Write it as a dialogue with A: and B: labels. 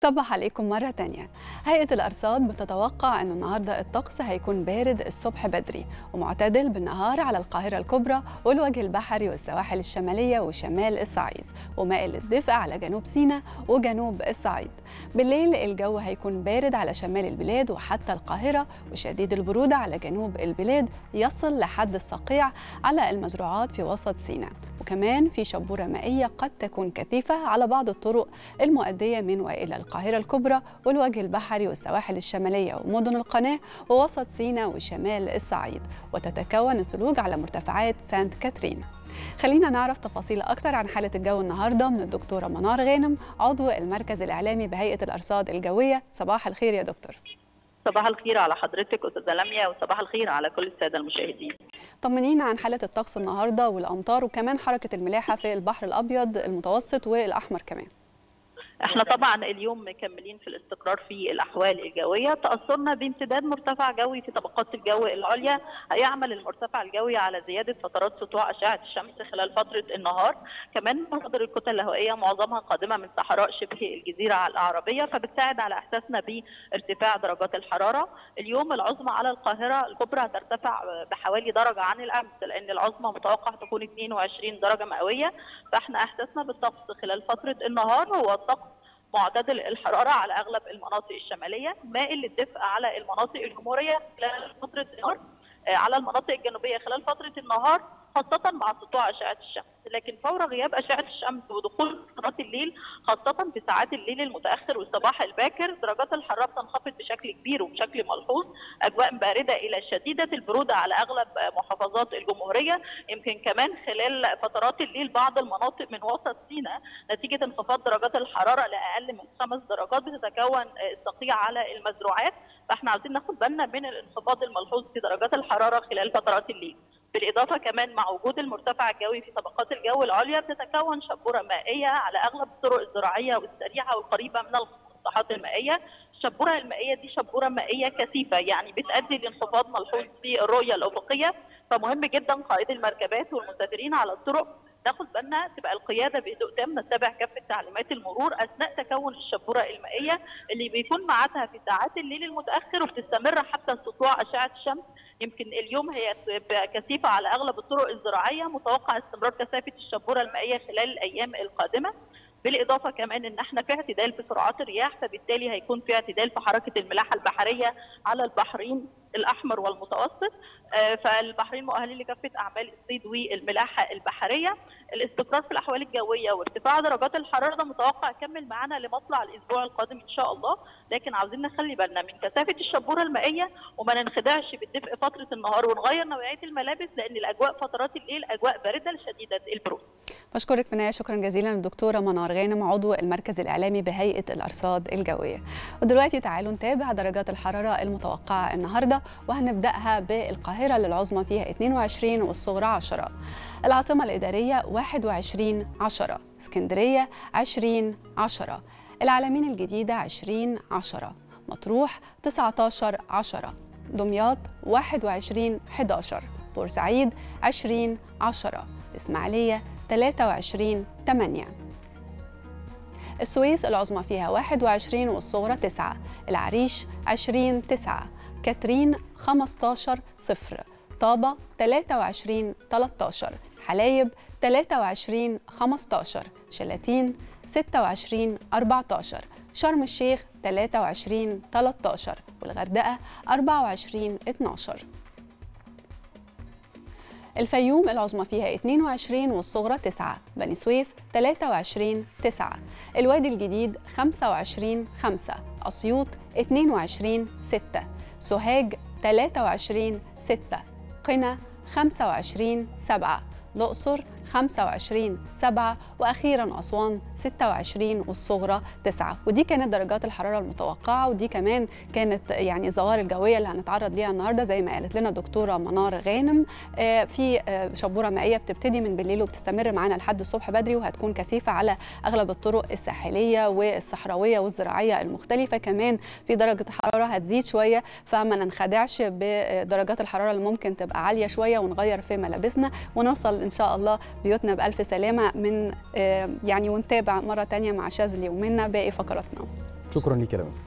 A: صبح عليكم مرة تانية هيئة الأرصاد بتتوقع أن النهاردة الطقس هيكون بارد الصبح بدري ومعتدل بالنهار على القاهرة الكبرى والوجه البحري والسواحل الشمالية وشمال الصعيد ومائل للدفء على جنوب سيناء وجنوب الصعيد بالليل الجو هيكون بارد على شمال البلاد وحتى القاهرة وشديد البرودة على جنوب البلاد يصل لحد الصقيع على المزروعات في وسط سيناء وكمان في شبورة مائية قد تكون كثيفة على بعض الطرق المؤدية من وإلى القاهرة الكبرى والوجه البحري والسواحل الشمالية ومدن القناة ووسط سيناء وشمال الصعيد وتتكون الثلوج على مرتفعات سانت كاترين خلينا نعرف تفاصيل أكتر عن حالة الجو النهاردة من الدكتورة منار غانم عضو المركز الإعلامي بهيئة الأرصاد الجوية صباح الخير يا دكتور
B: صباح الخير على حضرتك استاذه لميا وصباح الخير على كل الساده المشاهدين
A: طمنينا عن حالة الطقس النهاردة والأمطار وكمان حركة الملاحة في البحر الأبيض المتوسط والأحمر كمان
B: احنا طبعا اليوم مكملين في الاستقرار في الاحوال الجويه تاثرنا بامتداد مرتفع جوي في طبقات الجو العليا هيعمل المرتفع الجوي على زياده فترات سطوع اشعه الشمس خلال فتره النهار كمان مصادر الكتل الهوائيه معظمها قادمه من صحراء شبه الجزيره العربيه فبتساعد على احساسنا بارتفاع درجات الحراره اليوم العظمى على القاهره الكبرى هترتفع بحوالي درجه عن الامس لان العظمى متوقع تكون 22 درجه مئويه فاحنا احساسنا بالطقس خلال فتره النهار هو الطقس معتدل الحراره على اغلب المناطق الشماليه مائل للدفء على المناطق الجمهوريه خلال فتره النهار على المناطق الجنوبيه خلال فتره النهار خاصة مع سطوع أشعة الشمس، لكن فور غياب أشعة الشمس ودخول فترات الليل خاصة في ساعات الليل المتأخر والصباح الباكر درجات الحرارة بتنخفض بشكل كبير وبشكل ملحوظ، أجواء باردة إلى شديدة البرودة على أغلب محافظات الجمهورية، يمكن كمان خلال فترات الليل بعض المناطق من وسط سيناء نتيجة انخفاض درجات الحرارة لأقل من خمس درجات بتتكون الصقيع على المزروعات، فاحنا عاوزين ناخد بالنا من الانخفاض الملحوظ في درجات الحرارة خلال فترات الليل. بالاضافه كمان مع وجود المرتفع الجوي في طبقات الجو العليا بتتكون شبوره مائيه على اغلب الطرق الزراعيه والسريعه والقريبه من المسطحات المائيه الشبوره المائيه دي شبوره مائيه كثيفه يعني بتؤدي لانخفاض ملحوظ في الرؤيه الافقيه فمهم جدا قائد المركبات والمسافرين على الطرق ناخد بالنا تبقى القياده بهدوء تام نتبع كافه تعليمات المرور اثناء تكون الشبوره المائيه اللي بيكون ميعادها في ساعات الليل المتاخر وبتستمر حتى سطوع اشعه الشمس يمكن اليوم هي كثيفه على اغلب الطرق الزراعيه متوقع استمرار كثافه الشبوره المائيه خلال الايام القادمه بالاضافه كمان ان احنا في اعتدال في سرعات الرياح فبالتالي هيكون في اعتدال في حركه الملاحه البحريه على البحرين الاحمر والمتوسط فالبحرين مؤهلين لكافه اعمال الصيد والملاحه البحريه الاستقرار في الاحوال الجويه وارتفاع درجات الحراره ده متوقع يكمل معانا لمطلع الاسبوع القادم ان شاء الله لكن عاوزين نخلي بالنا من كثافه الشبوره المائيه وما ننخدعش بالدفء فتره النهار ونغير نوعيه الملابس لان الاجواء فترات الليل اجواء بارده لشديده البروده
A: بشكرك في النهايه شكرا جزيلا للدكتوره منار غانم عضو المركز الاعلامي بهيئه الارصاد الجويه ودلوقتي تعالوا نتابع درجات الحراره المتوقعه النهارده وهنبداها بالقاهره للعظمى فيها 22 والصغرى 10 العاصمه الاداريه 21 10 اسكندريه 20 10 العالمين الجديده 20 10 مطروح 19 10 دمياط 21 11 بورسعيد 20 10 الإسماعيلية 23 8 السويس العظمى فيها 21 والصغرى 9 العريش 20 9 كاترين 15 0 طابة 23 13 حلايب 23 15 شلاتين 26 14 شرم الشيخ 23 13 والغردقة 24 12 الفيوم العظمى فيها 22 والصغرى 9 بني سويف 23 9 الوادي الجديد 25 5 أسيوط 22 6 سوهاج 23 6 قنا 25 7 الأقصر 25 7 وأخيرا أسوان 26 والصغرى 9 ودي كانت درجات الحرارة المتوقعة ودي كمان كانت يعني الظواهر الجوية اللي هنتعرض ليها النهاردة زي ما قالت لنا دكتورة منار غانم في شبورة مائية بتبتدي من بالليل وبتستمر معانا لحد الصبح بدري وهتكون كثيفة على أغلب الطرق الساحلية والصحراوية والزراعية المختلفة كمان في درجة الحرارة هتزيد شوية فما ننخدعش بدرجات الحرارة اللي ممكن تبقى عالية شوية ونغير في ملابسنا ونوصل إن شاء الله بيوتنا بألف سلامة من يعني ونتابع مرة تانية مع شاذلي ومنا باقي فقراتنا
C: شكرا ليك يا رامي